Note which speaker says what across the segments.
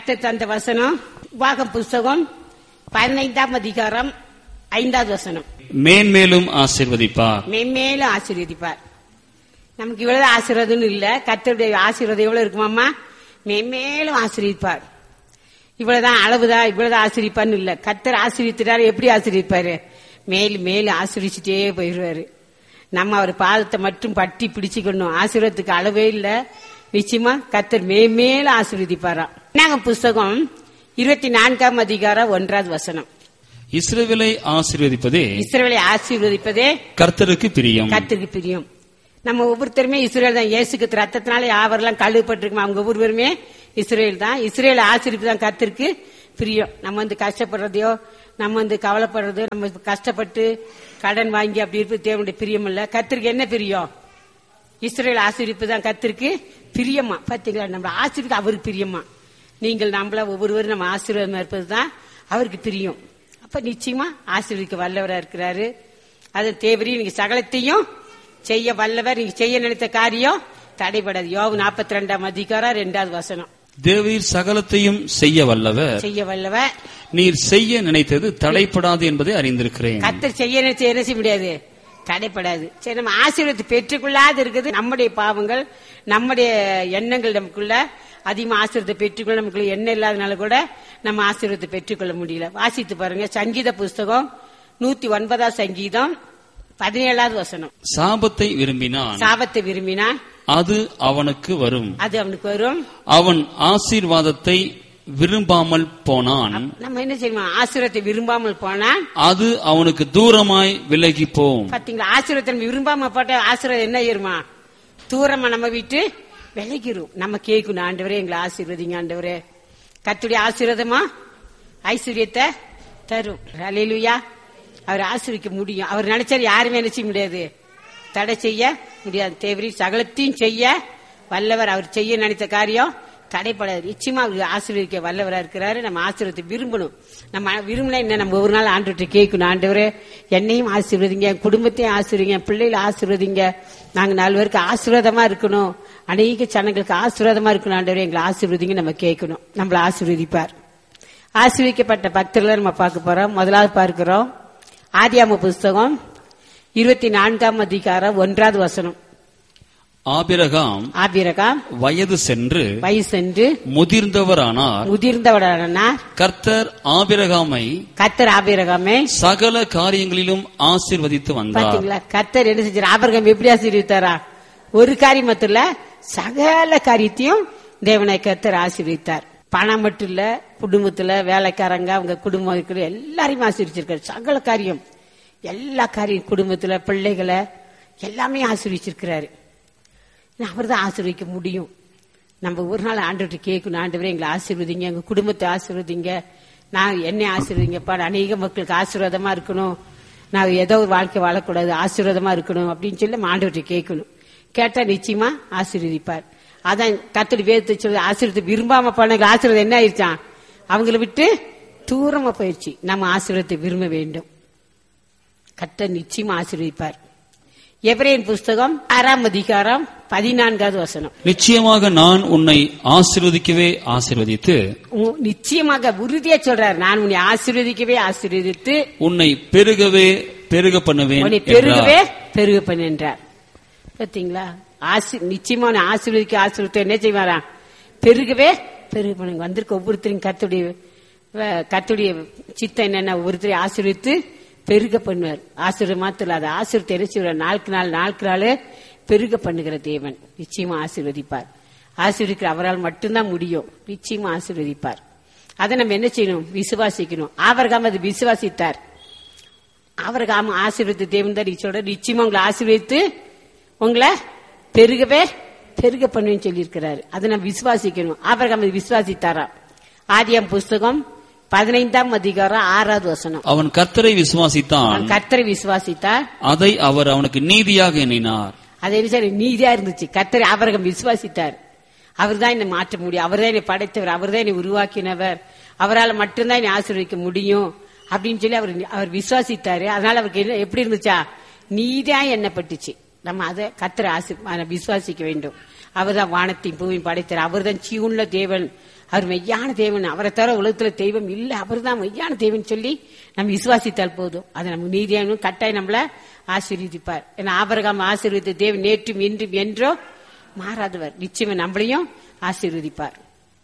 Speaker 1: கர்த்தர் தந்த வசனம் உபாகம் புஸ்தகம் பதினைந்தாம் அதிகாரம் ஐந்தாவது வசனம்
Speaker 2: மேன்மேலும் ஆசீர்வதிப்பார்
Speaker 1: மென்மேலும் ஆசீர்வதிப்பார் நமக்கு இவ்வளவு ஆசீர்வாதம்னு இல்ல கர்த்தருடைய ஆசீர்வாதம் எவ்வளவு இருக்குமாமா மென்மேலும் ஆசீர்வதிப்பார் இவ்வளவுதான் அளவுதான் இவ்வளவுதான் ஆசீர்விப்பார்னு இல்ல கர்த்தர் ஆசீர்வித்துட்டாரு எப்படி ஆசீர்விப்பாரு மேலும் மேலும் ஆசீர்விச்சுட்டே போயிடுவாரு நம்ம அவர் பாதத்தை மட்டும் பட்டி பிடிச்சுக்கணும் ஆசீர்வாதத்துக்கு அளவே இல்ல நிச்சயமா கர்த்தர் மேலும் ஆசீர்வதிப்பாராம் நாங்க புஸ்தகம் இருபத்தி நான்காம் அதிகாரம் ஒன்றாவது வசனம்
Speaker 2: இஸ்ரவேலை ஆசீர்வதிப்பதே
Speaker 1: இஸ்ரவேலை ஆசீர்வதிப்பதே
Speaker 2: கர்த்தருக்கு பிரியம்
Speaker 1: கர்த்தருக்கு பிரியம் நம்ம ஒவ்வொருத்தருமே இஸ்ரேல் தான் இயேசுக்கு ரத்தத்தினால யாவரெல்லாம் கழுவப்பட்டிருக்கோம் அவங்க ஒவ்வொருவருமே இஸ்ரேல் தான் இஸ்ரேல் ஆசிரிப்பு தான் கர்த்தருக்கு பிரியம் நம்ம வந்து கஷ்டப்படுறதையோ நம்ம வந்து கவலைப்படுறது நம்ம கஷ்டப்பட்டு கடன் வாங்கி அப்படி இருப்பது தேவனுடைய பிரியம் இல்ல கர்த்தருக்கு என்ன பிரியம் இஸ்ரேல் ஆசிரிப்பு தான் கர்த்தருக்கு பிரியமா பாத்தீங்களா நம்ம ஆசிரியருக்கு அவருக்கு பிரியமா நீங்கள் நம்மள ஒவ்வொருவரும் நம்ம ஆசீர்வாதமா இருப்பது தான் அவருக்கு பிரியம் அப்ப நிச்சயமா ஆசீர்வதிக்க வல்லவரா இருக்கிறாரு அது தேவரி நீங்க சகலத்தையும் செய்ய வல்லவர் நீங்க செய்ய நினைத்த காரியம் தடைபடாது யோவு நாற்பத்தி ரெண்டாம் அதிகாரம் ரெண்டாவது வசனம்
Speaker 2: தேவரீர் சகலத்தையும் செய்ய வல்லவர்
Speaker 1: செய்ய வல்லவர்
Speaker 2: நீர் செய்ய நினைத்தது தடைப்படாது என்பதை அறிந்திருக்கிறேன்
Speaker 1: கத்தர் செய்ய நினைச்ச என்ன செய்ய முடியாது தடைப்படாது சரி நம்ம ஆசீர்வாதத்தை பெற்றுக்கொள்ளாது இருக்குது நம்முடைய பாவங்கள் நம்முடைய எண்ணங்கள் நமக்குள்ள அதிகமா ஆசீர்வாதத்தை பெற்றுக்கொள்ள நமக்குள்ள எண்ணம் இல்லாதனால கூட நம்ம ஆசீர்வாதத்தை பெற்றுக்கொள்ள முடியல வாசித்து பாருங்க சங்கீத புஸ்தகம் நூத்தி ஒன்பதாம் சங்கீதம் பதினேழாவது வசனம்
Speaker 2: சாபத்தை விரும்பினான்
Speaker 1: சாபத்தை விரும்பினா
Speaker 2: அது அவனுக்கு வரும்
Speaker 1: அது அவனுக்கு வரும்
Speaker 2: அவன் ஆசீர்வாதத்தை விரும்பாமல் போனான்
Speaker 1: நம்ம என்ன செய்யணும் ஆசீர்வாதத்தை விரும்பாமல் போனா
Speaker 2: அது அவனுக்கு தூரமாய் விலகி போம்
Speaker 1: பாத்தீங்களா ஆசீர்வாதத்தை நம்ம விரும்பாம போட்ட ஆசீர்வாதம் என்ன ஆயிருமா தூரமா நம்ம விட்டு விலகிரும் நம்ம கேட்கணும் ஆண்டவரே எங்களை ஆசீர்வதிங்க ஆண்டவரே கத்துடைய ஆசீர்வாதமா ஐஸ்வர்யத்தை தரும் அலையிலுயா அவர் ஆசீர்விக்க முடியும் அவர் நினைச்சாரு யாருமே நினைச்ச முடியாது தடை செய்ய முடியாது தேவரி சகலத்தையும் செய்ய வல்லவர் அவர் செய்ய நினைத்த காரியம் தடைப்படாது நிச்சயமா அவர் ஆசீர்வதிக்க வல்லவரா இருக்கிறாரு நம்ம ஆசீர்வத்தை விரும்பணும் நம்ம விரும்பினா என்ன நம்ம ஒரு நாள் ஆண்டுகிட்ட கேட்கணும் ஆண்டவரே என்னையும் ஆசீர்வதிங்க என் குடும்பத்தையும் ஆசீர்வதிங்க என் பிள்ளைகளை ஆசீர்வதிங்க நாங்க நாலு பேருக்கு ஆசீர்வாதமா இருக்கணும் அநேக ஜனங்களுக்கு ஆசீர்வாதமா இருக்கணும் ஆண்டவரே எங்களை ஆசீர்வதிங்க நம்ம கேட்கணும் நம்மள ஆசீர்வதிப்பார் ஆசீர்வதிக்கப்பட்ட பக்தர்களை நம்ம பார்க்க போறோம் முதலாவது பார்க்கிறோம் ஆதியாம புஸ்தகம் இருபத்தி நான்காம் அதிகாரம் ஒன்றாவது வசனம்
Speaker 2: ஆபிரகாம்
Speaker 1: ஆபிரகாம்
Speaker 2: வயது சென்று
Speaker 1: வயசென்று
Speaker 2: முதிர்ந்தவரானார்
Speaker 1: முதிர்ந்தவடானார்
Speaker 2: கர்த்தர் ஆபிரகாமை
Speaker 1: கத்தர் ஆபிரகாமே
Speaker 2: சகல காரியங்களிலும் ஆசீர்வதித்து வந்தார்
Speaker 1: பாத்தீங்களா கத்தர் என்ன செஞ்சார் ஆபிரகாம் எப்படி ஆசீர்வித்தாரா ஒரு காரியம் மட்டும் இல்ல சகல காரியத்தையும் தேவனை கத்தர் ஆசீர்வித்தார் பணம் மட்டும் இல்ல குடும்பத்துல வேலைக்காரங்க அவங்க குடும்பம் இருக்கிற எல்லாரையும் ஆசீர்வச்சிருக்காரு சகல காரியம் எல்லா காரியம் குடும்பத்துல பிள்ளைகளை எல்லாமே ஆசீர்வச்சிருக்கிறாரு அவர் தான் ஆசீர்வதிக்க முடியும் நம்ம ஒரு நாள் ஆண்டுகிட்ட கேட்கணும் ஆண்டவரே எங்களை ஆசீர்வதிங்க எங்க குடும்பத்தை ஆசீர்வதிங்க நான் என்னை ஆசீர்வதிங்கப்பா அநேக மக்களுக்கு ஆசீர்வாதமா இருக்கணும் நான் ஏதோ ஒரு வாழ்க்கை வாழக்கூடாது ஆசீர்வாதமா இருக்கணும் அப்படின்னு சொல்லி நம்ம ஆண்டவர்கிட்ட கேட்கணும் கேட்டா நிச்சயமா ஆசீர்வதிப்பார் அதான் கத்தடி வேதத்தை சொல்லி ஆசீர்வத்தை விரும்பாம போனவங்க ஆசீர்வாதம் என்ன ஆயிடுச்சான் அவங்கள விட்டு தூரமா போயிடுச்சு நம்ம ஆசீர்வாதத்தை விரும்ப வேண்டும் கத்த நிச்சயமா ஆசீர்வதிப்பார் எபிரேன் புஸ்தகம் ஆறாம் அதிகாரம் பதினான்காவது வசனம்
Speaker 2: நிச்சயமாக நான் உன்னை ஆசீர்வதிக்கவே ஆசீர்வதித்து
Speaker 1: உ- நிச்சயமாக உறுதியா சொல்றாரு நான் உன்னை ஆசீர்வதிக்கவே ஆசீர்வதித்து
Speaker 2: உன்னை பெருகவே பெருக பண்ணுவேன்
Speaker 1: உன்னை
Speaker 2: என்றார்.
Speaker 1: பெருகவே பெருக பண்ணார் பாத்தீங்களா ஆசி நிச்சயமா உன்னை ஆசீர்வதிக்க ஆசீர்வதித்து என்ன செய்வாரா பெருகவே பெருக பண்ணுங்க வந்திருக்க ஒவ்வொருத்தரையும் கத்துடைய கத்துடைய சித்தம் என்னென்ன ஒவ்வொருத்தரையும் ஆசீர்வித்து பெருக பண்ணுவார் ஆசீர்வாதம் மாத்திரம் இல்ல, அது ஆசீர்வத்தை என்ன செய்வார் நாளுக்கு நாள் நாளுக்கு நாள் பெருக பண்ணுகிற தேவன் நிச்சயமா ஆசீர்வதிப்பார் ஆசீர்வதிக்கிற அவரால் மட்டும்தான் முடியும் நிச்சயமா ஆசீர்வதிப்பார் அதை நம்ம என்ன செய்யணும் விசுவாசிக்கணும் ஆபரகாம் அது விசுவாசித்தார் அவருக்கு ஆமா ஆசீர்வதித்து தேவன் தான் சொல்ற நிச்சயமா உங்களை ஆசீர்வதித்து உங்களை பெருகவே பெருக பண்ணுவேன்னு சொல்லியிருக்கிறாரு அதை நம்ம விசுவாசிக்கணும் ஆபரகாம் அதை விசுவாசித்தாராம் ஆதியாம் புஸ்தகம் பதினைந்தாம் அதிகாரம் ஆறாவது வசனம்
Speaker 2: அவன் கர்த்தரை விசுவாசித்தான்
Speaker 1: அவன் கர்த்தரை விசுவாசித்தார்
Speaker 2: அதை அவர் அவனுக்கு நீதியாக எண்ணினார்
Speaker 1: அது என்ன சரி நீதியா இருந்துச்சு கர்த்தரை ஆபரகம் விசுவாசித்தார் அவர் தான் என்னை மாற்ற முடியும் அவர் தான் என்னை படைத்தவர் அவர் தான் என்னை உருவாக்கினவர் அவரால் மட்டும்தான் என்னை ஆசீர்வதிக்க முடியும் அப்படின்னு சொல்லி அவர் அவர் விசுவாசித்தாரு அதனால அவருக்கு என்ன எப்படி இருந்துச்சா நீதியா எண்ணப்பட்டுச்சு நம்ம அதை கத்திர ஆசி விசுவாசிக்க வேண்டும் அவர் தான் வானத்தையும் பூமியும் படைத்தார் அவர் தான் சீவுள்ள தேவன் அவர் மெய்யான தேவன் அவரை தவிர உலகத்துல தெய்வம் இல்ல அவர் தான் மெய்யான தேவன் சொல்லி நம்ம விசுவாசித்தால் போதும் அது நம்ம நீதியான கட்டாயம் நம்மள ஆசீர்வதிப்பார் ஏன்னா ஆபரகாம் ஆசீர்வதித்த தேவன் நேற்றும் இன்றும் என்றோ மாறாதவர் நிச்சயமா நம்மளையும் ஆசீர்வதிப்பார்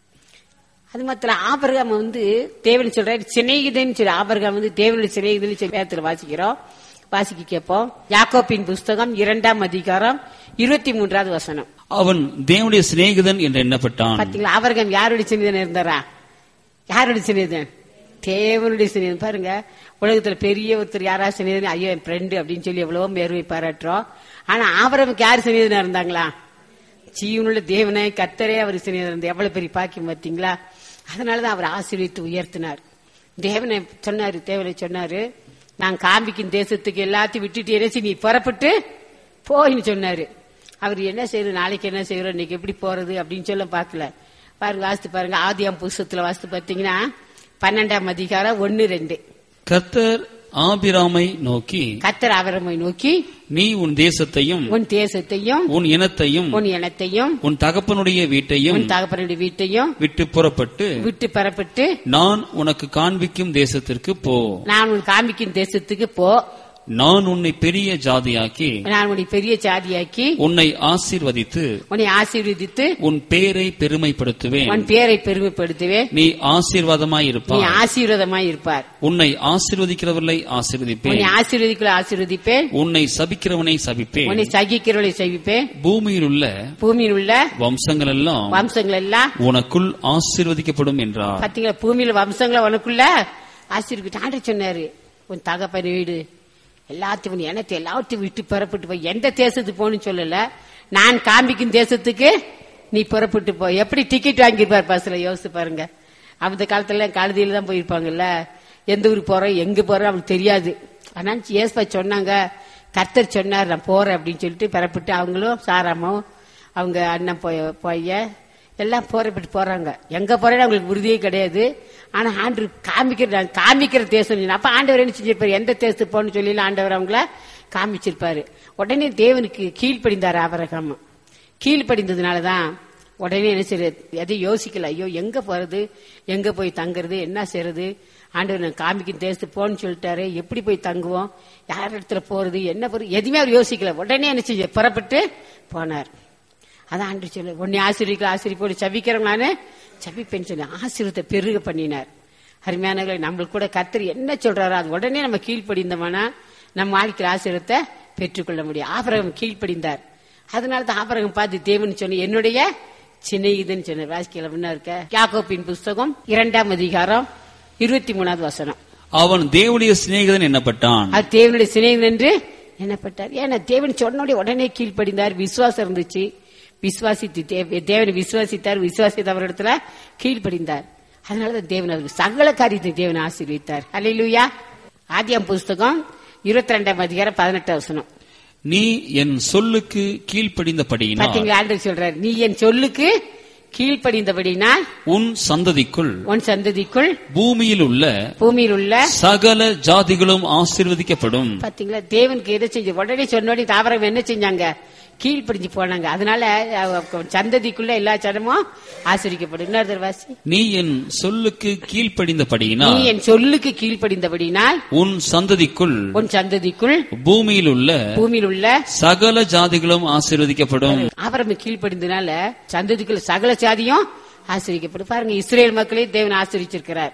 Speaker 1: அது மாத்திரம் ஆபரகாம் வந்து தேவன் சொல்றாரு சிநேகிதன் சொல்லி ஆபரகாம் வந்து தேவனுடைய சிநேகிதன் சொல்லி வேதத்துல வாசிக்கிறோம் வாசிக்க கேட்போம் யாக்கோப்பின் புஸ்தகம் இரண்டாம் அதிகாரம் இருபத்தி மூன்றாவது வசனம்
Speaker 2: அவன் தேவனுடைய சிநேகிதன் என்று எண்ணப்பட்டான்
Speaker 1: பாத்தீங்களா ஆபரகாம் யாருடைய சிநேகிதன் இருந்தாரா யாருடைய சிநேகிதன் தேவனுடைய சிநேகிதன் பாருங்க உலகத்துல பெரிய ஒருத்தர் யாரா சிநேகிதன் ஐயோ என் ஃப்ரெண்டு அப்படின்னு சொல்லி எவ்வளவோ மேர்வை பாராட்டுறோம் ஆனா ஆபரமுக்கு யார் சிநேகிதனா இருந்தாங்களா ஜீவனுள்ள தேவனை கத்தரே அவர் சிநேகிதன் இருந்தார். எவ்வளவு பெரிய பாக்கியம் பார்த்தீங்களா அதனாலதான் அவர் ஆசீர்வித்து உயர்த்தினார் தேவனை சொன்னாரு தேவனை சொன்னாரு நான் காமிக்கும் தேசத்துக்கு எல்லாத்தையும் விட்டுட்டு இறைச்சி நீ புறப்பட்டு போயின்னு சொன்னாரு அவர் என்ன செய்யறது நாளைக்கு என்ன செய்யறோம் இன்னைக்கு எப்படி போறது அப்படின்னு சொல்ல பார்க்கல பாருங்க வாசித்து பாருங்க ஆதியாம் புஸ்தகத்துல வாசித்து பார்த்தீங்கன்னா பன்னெண்டாம் அதிகாரம் ஒன்னு ரெண்டு
Speaker 2: கர்த்தர் ஆபிராமை நோக்கி
Speaker 1: கத்தர் அவரமை நோக்கி
Speaker 2: நீ உன் தேசத்தையும்
Speaker 1: உன் தேசத்தையும்
Speaker 2: உன் இனத்தையும்
Speaker 1: உன் இனத்தையும்
Speaker 2: உன் தகப்பனுடைய வீட்டையும்
Speaker 1: உன் தகப்பனுடைய வீட்டையும்
Speaker 2: விட்டு புறப்பட்டு
Speaker 1: விட்டு பெறப்பட்டு
Speaker 2: நான் உனக்கு காண்பிக்கும் தேசத்திற்கு போ
Speaker 1: நான் உன் காமிக்கும் தேசத்துக்கு போ
Speaker 2: நான் உன்னை பெரிய ஜாதியாக்கி
Speaker 1: நான் உன்னை பெரிய ஜாதியாக்கி
Speaker 2: உன்னை ஆசீர்வதித்து
Speaker 1: உன்னை ஆசீர்வதித்து
Speaker 2: உன் பேரை பெருமைப்படுத்துவேன்
Speaker 1: உன் பேரை பெருமைப்படுத்துவேன்
Speaker 2: நீ ஆசீர்வாதமாய்
Speaker 1: நீ
Speaker 2: இருப்பாய்
Speaker 1: ஆசீர்வாதமாய் இருப்பார்
Speaker 2: உன்னை ஆசீர்வதிக்கிறவர்களை ஆசீர்வதிப்பேன்
Speaker 1: உன்னை ஆசீர்வதிக்குள்ள ஆசீர்வதிப்பேன்
Speaker 2: உன்னை சபிக்கிறவனை சபிப்பேன்
Speaker 1: உன்னை சகிக்கிறவளை சகிப்பேன்
Speaker 2: பூமியில் உள்ள
Speaker 1: பூமியில் உள்ள
Speaker 2: வம்சங்கள் எல்லாம்
Speaker 1: வம்சங்கள் எல்லாம்
Speaker 2: உனக்குள் ஆசீர்வதிக்கப்படும் என்றார்
Speaker 1: பாத்தீங்களா பூமியில வம்சங்களை உனக்குள்ள ஆசீர்விட்டு ஆண்டு சொன்னாரு உன் தகப்பன் வீடு எல்லாத்தையும் உன் இனத்தை எல்லாத்தையும் விட்டு புறப்பட்டு போய் எந்த தேசத்துக்கு போகணும்னு சொல்லல நான் காமிக்கும் தேசத்துக்கு நீ புறப்பட்டு போ எப்படி டிக்கெட் வாங்கியிருப்பார் பஸ்ல யோசிச்சு பாருங்க அந்த காலத்துல கழுதியில தான் போயிருப்பாங்கல்ல எந்த ஊருக்கு போறோம் எங்க போறோம் அவங்களுக்கு தெரியாது ஆனா ஏசப்பா சொன்னாங்க கர்த்தர் சொன்னார் நான் போறேன் அப்படின்னு சொல்லிட்டு புறப்பட்டு அவங்களும் சாராமும் அவங்க அண்ணன் போய் போய எல்லாம் போறப்பட்டு போறாங்க எங்க போறேன்னு அவங்களுக்கு உறுதியே கிடையாது ஆனா ஆண்டு காமிக்கிற நான் காமிக்கிற தேசம் சொன்னீங்க. அப்ப ஆண்டவர் என்ன செஞ்சிருப்பாரு எந்த தேசத்துக்கு போகணும்னு சொல்லி ஆண்டவர் அவங்கள காமிச்சிருப்பாரு உடனே தேவனுக்கு கீழ்ப்படிந்தார் ஆபரகம் கீழ்ப்படிந்ததுனாலதான் உடனே என்ன செய்யறது எதையும் யோசிக்கல ஐயோ எங்க போறது எங்க போய் தங்குறது என்ன செய்யறது ஆண்டவர் நான் காமிக்கும் தேசத்துக்கு போன்னு சொல்லிட்டாரு எப்படி போய் தங்குவோம் யார் இடத்துல போறது என்ன போறது எதுவுமே அவர் யோசிக்கல உடனே என்ன செஞ்ச புறப்பட்டு போனார் அதான் ஆண்டு சொல்லு உன்னை ஆசிரியர்கள் ஆசிரியப்போடு சபிக்கிறோம் நானு சபிப்பேன்னு சொல்லி ஆசீர்வத்தை பெருக பண்ணினார் அருமையானவர்களை நம்மளுக்கு கூட கத்தர் என்ன சொல்றாரோ அது உடனே நம்ம கீழ்ப்படிந்தோம்னா நம்ம வாழ்க்கையில் ஆசீர்வத்தை பெற்றுக்கொள்ள முடியும் ஆபரகம் கீழ்ப்படிந்தார் அதனால தான் ஆபரகம் பார்த்து தேவன் சொன்ன என்னுடைய சின்ன இதுன்னு சொன்னார் வாசிக்கல முன்ன இருக்க யாக்கோப்பின் புஸ்தகம் இரண்டாம் அதிகாரம் இருபத்தி மூணாவது வசனம்
Speaker 2: அவன் தேவனுடைய சிநேகிதன் என்னப்பட்டான்
Speaker 1: அது தேவனுடைய சிநேகிதன் என்று எண்ணப்பட்டார் ஏன்னா தேவன் சொன்னோட உடனே கீழ்ப்படிந்தார் விசுவாசம் இருந்துச்சு விசுவாசித்து தேவ- தேவனை விசுவாசித்தார் விசுவாசித்தவரிடத்துல கீழ்ப்படிந்தார் அதனாலதான் தேவன் அவருக்கு சகல காரியத்தை தேவன் ஆசீர்வித்தார் அல்லேலூயா ஆதியாம் புஸ்தகம் இருபத்தி ரெண்டாம் அதிகாரம் பதினெட்டாம் வசனம்
Speaker 2: நீ என் சொல்லுக்கு கீழ்ப்படிந்தபடியினால்
Speaker 1: பாத்தீங்களா ஆண்டு சொல்றாரு நீ என் சொல்லுக்கு கீழ்ப்படிந்தபடினால்
Speaker 2: உன் சந்ததிக்குள்
Speaker 1: உன் சந்ததிக்குள்
Speaker 2: பூமியில் உள்ள
Speaker 1: பூமியில் உள்ள
Speaker 2: சகல ஜாதிகளும் ஆசீர்வதிக்கப்படும்
Speaker 1: பாத்தீங்களா தேவனுக்கு எதை செஞ்சு உடனே சொன்னோடி தாவரம் என்ன செஞ்சாங்க கீழ்ப்படிஞ்சு போனாங்க அதனால அவ- சந்ததிக்குள்ள எல்லா சனமும் ஆசிரிக்கப்படும் இன்னொரு தடவை வாசி
Speaker 2: நீ என் சொல்லுக்கு
Speaker 1: நீ
Speaker 2: கீழ்ப்படிந்தபடியினால்
Speaker 1: என் சொல்லுக்கு கீழ்ப்படிந்தபடினால்
Speaker 2: உன் சந்ததிக்குள்
Speaker 1: உன் சந்ததிக்குள்
Speaker 2: பூமியில் உள்ள
Speaker 1: பூமியில் உள்ள
Speaker 2: சகல ஜாதிகளும் ஆசீர்வதிக்கப்படும்
Speaker 1: ஆபரம் கீழ்ப்படிந்தனால சந்ததிக்குள்ள சகல சாதியும் ஆசிரிக்கப்படும் பாருங்க இஸ்ரேல் மக்களே தேவன் ஆசிரிச்சிருக்கிறார்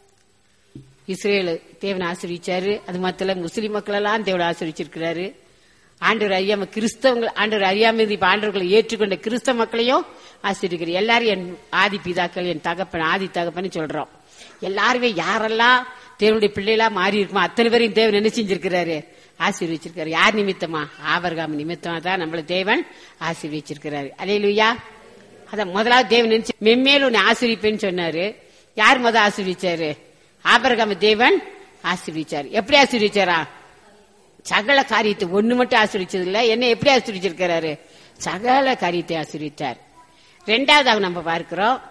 Speaker 1: இஸ்ரேல் தேவன் ஆசிரிச்சாரு அது மாத்திர முஸ்லிம் மக்கள் எல்லாம் தேவன் ஆசிரிச்சிருக்கிறாரு ஆண்டவர் அறியாம கிறிஸ்தவங்கள் ஆண்டவர் அறியாம இப்ப ஆண்டவர்களை ஏற்றுக்கொண்ட கிறிஸ்தவ மக்களையும் ஆசிரிக்கிறார் எல்லாரும் என் ஆதி பிதாக்கள் என் தகப்பன் ஆதி தகப்பன்னு சொல்றோம் எல்லாருமே யாரெல்லாம் தேவனுடைய பிள்ளைகளா மாறி இருக்குமோ அத்தனை பேரையும் தேவன் என்ன செஞ்சிருக்கிறாரு ஆசீர்வச்சிருக்காரு யார் நிமித்தமா ஆபர்காம் நிமித்தமா தான் நம்மள தேவன் ஆசீர்வச்சிருக்கிறாரு அலையிலுயா அத முதலாவது தேவன் நினைச்சு மெம்மேல் உன்னை ஆசிரிப்பேன்னு சொன்னாரு யார் முத ஆசீர்விச்சாரு ஆபரகாம தேவன் ஆசீர்விச்சாரு எப்படி ஆசீர்விச்சாரா சகல காரியத்தை ஒண்ணு மட்டும் ஆசீர்விச்சது இல்ல என்ன எப்படி ஆசீர்விச்சிருக்கிறாரு சகல காரியத்தை ஆசீர்வித்தார் ரெண்டாவதாக நம்ம பார்க்கிறோம்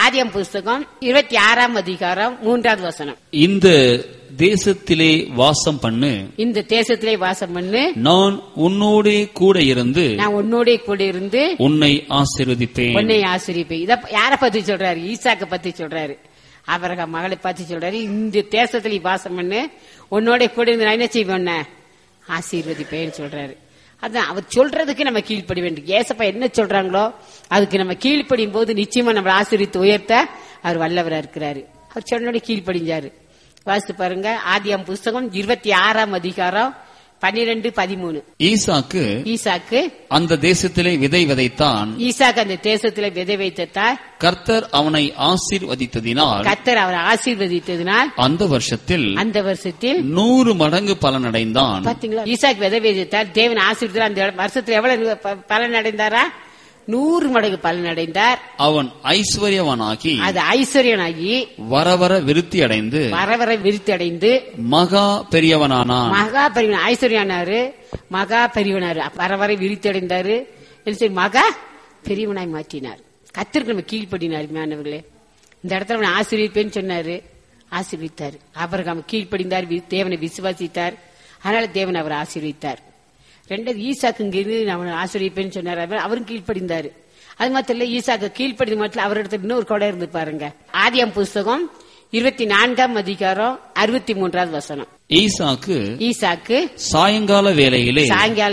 Speaker 1: ஆதியம் புஸ்தகம் இருபத்தி ஆறாம் அதிகாரம் மூன்றாவது வசனம்
Speaker 2: இந்த தேசத்திலே வாசம் பண்ணு
Speaker 1: இந்த தேசத்திலே வாசம் பண்ணு
Speaker 2: நான் உன்னோடே கூட இருந்து
Speaker 1: நான் உன்னோட கூட இருந்து
Speaker 2: உன்னை ஆசீர்வதிப்பேன்
Speaker 1: உன்னை ஆசிரிப்பேன் இத யார பத்தி சொல்றாரு ஈசாக்க பத்தி சொல்றாரு அவரக மகளை பத்தி சொல்றாரு இந்த தேசத்துல நீ வாசம் பண்ணு உன்னோட கூட இருந்து நான் என்ன செய்வேன் உன்னை? ஆசீர்வதிப்பேன்னு சொல்றாரு அதான் அவர் சொல்றதுக்கு நம்ம கீழ்ப்படி வேண்டும் ஏசப்பா என்ன சொல்றாங்களோ அதுக்கு நம்ம கீழ்ப்படியும் போது நிச்சயமா நம்ம ஆசீர்வித்து உயர்த்த அவர் வல்லவரா இருக்கிறாரு அவர் சொன்னோட கீழ்ப்படிஞ்சாரு வாசித்து பாருங்க ஆதியாம் புஸ்தகம் இருபத்தி ஆறாம் அதிகாரம் பன்னிரெண்டு பதிமூணு
Speaker 2: ஈசாக்கு
Speaker 1: ஈசாக்கு
Speaker 2: அந்த தேசத்திலே விதை விதைத்தான்
Speaker 1: ஈசாக்கு அந்த தேசத்துல விதை வைத்ததால்
Speaker 2: கர்த்தர் அவனை ஆசீர்வதித்ததினால்
Speaker 1: கத்தர் அவரை ஆசீர்வதித்ததினால்
Speaker 2: அந்த வருஷத்தில்
Speaker 1: அந்த வருஷத்தில்
Speaker 2: நூறு மடங்கு பலனடைந்தான்
Speaker 1: பாத்தீங்களா ஈசாக்கு விதை வைத்தார் தேவன் ஆசீர்வதித்தார் அந்த வருஷத்துல எவ்வளவு ப- பலன் அடைந்தாரா நூறு மடங்கு பலன் அடைந்தார்
Speaker 2: அவன் ஐஸ்வர்யவனாகி
Speaker 1: அது ஐஸ்வர்யனாகி
Speaker 2: வர வர விருத்தி அடைந்து
Speaker 1: வர வர விருத்தி அடைந்து
Speaker 2: மகா பெரியவனானான்
Speaker 1: மகா பெரியவன் ஐஸ்வர்யானாரு மகா பெரியவனாரு வர வர விருத்தி அடைந்தாரு என்ன செய்ய மகா பெரியவனாய் மாற்றினார் கத்திற்கு நம்ம கீழ்ப்படினார் மேனவர்களே இந்த இடத்துல அவனை ஆசீர்விப்பேன்னு சொன்னாரு ஆசீர்வித்தார் அவருக்கு கீழ்ப்படிந்தார் வி- தேவனை விசுவாசித்தார் அதனால தேவன் அவரை ஆசீர்வித்தார் ரெண்டாவது ஈசாக்கு இங்கிருந்து அவனை ஆசீர்விப்பேன்னு சொன்னார் அவர் அவரும் கீழ்ப்படிந்தாரு அது மாத்திரம் இல்ல ஈசாக்கு கீழ்ப்படிந்து மட்டும் அவர் இடத்துல இன்னொரு கொடை இருந்து பாருங்க ஆதியம் புஸ்தகம் இருபத்தி நான்காம் அதிகாரம் அறுபத்தி மூன்றாவது வசனம்
Speaker 2: ஈசாக்கு
Speaker 1: ஈசாக்கு
Speaker 2: சாயங்கால வேளையிலே
Speaker 1: சாயங்கால